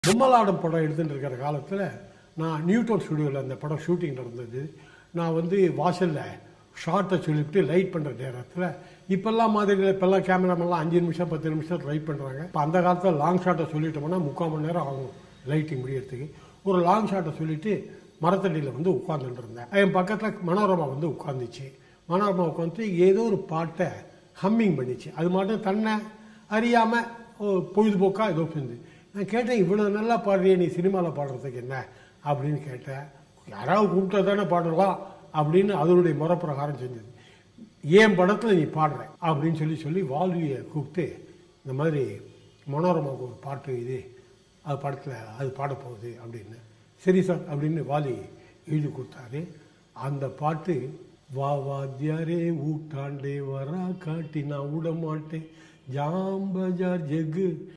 பொம்மலாடம் படம் எடுத்துட்டு இருக்கிற காலத்தில் நான் நியூட்டன் ஸ்டுடியோவில் அந்த படம் ஷூட்டிங் நடந்தது நான் வந்து வாசலில் ஷார்ட்டை சொல்லிவிட்டு லைட் பண்ணுற நேரத்தில் இப்போல்லாம் மாதிரி இல்லை இப்போல்லாம் கேமராமெல்லாம் அஞ்சு நிமிஷம் பத்து நிமிஷம் லைட் பண்ணுறாங்க இப்போ அந்த காலத்தில் லாங் ஷாட்டை சொல்லிட்டோம்னா முக்கால் மணி நேரம் ஆகும் லைட்டிங் முடியறதுக்கு ஒரு லாங் ஷாட்டை சொல்லிவிட்டு மரத்தடியில் வந்து உட்காந்துட்டு இருந்தேன் என் பக்கத்தில் மனோரமா வந்து உட்காந்துச்சு மனோரமா உட்காந்து ஏதோ ஒரு பாட்டை ஹம்மிங் பண்ணிச்சு அது மட்டும் தன்னை அறியாமல் பொழுதுபோக்காக ஏதோ செஞ்சு நான் கேட்டேன் இவ்வளோ நல்லா பாடுறியே நீ சினிமாவில் பாடுறதுக்கு என்ன அப்படின்னு கேட்டேன் யாராவது கூப்பிட்டா தானே பாடலாம் அப்படின்னு அதனுடைய முறை பிரகாரம் செஞ்சது ஏன் படத்தில் நீ பாடுற அப்படின்னு சொல்லி சொல்லி வால்வியை கூப்பிட்டு இந்த மாதிரி மனோரமாவுக்கு ஒரு பாட்டு இது அது படத்தில் அது பாட போகுது அப்படின்னு சரி சார் அப்படின்னு வாலி எழுதி கொடுத்தாரு அந்த பாட்டு வா வாத்தியாரே ஊட்டாண்டே வரா காட்டி நான் விட மாட்டேன் ஜாம்பஜார் ஜெகு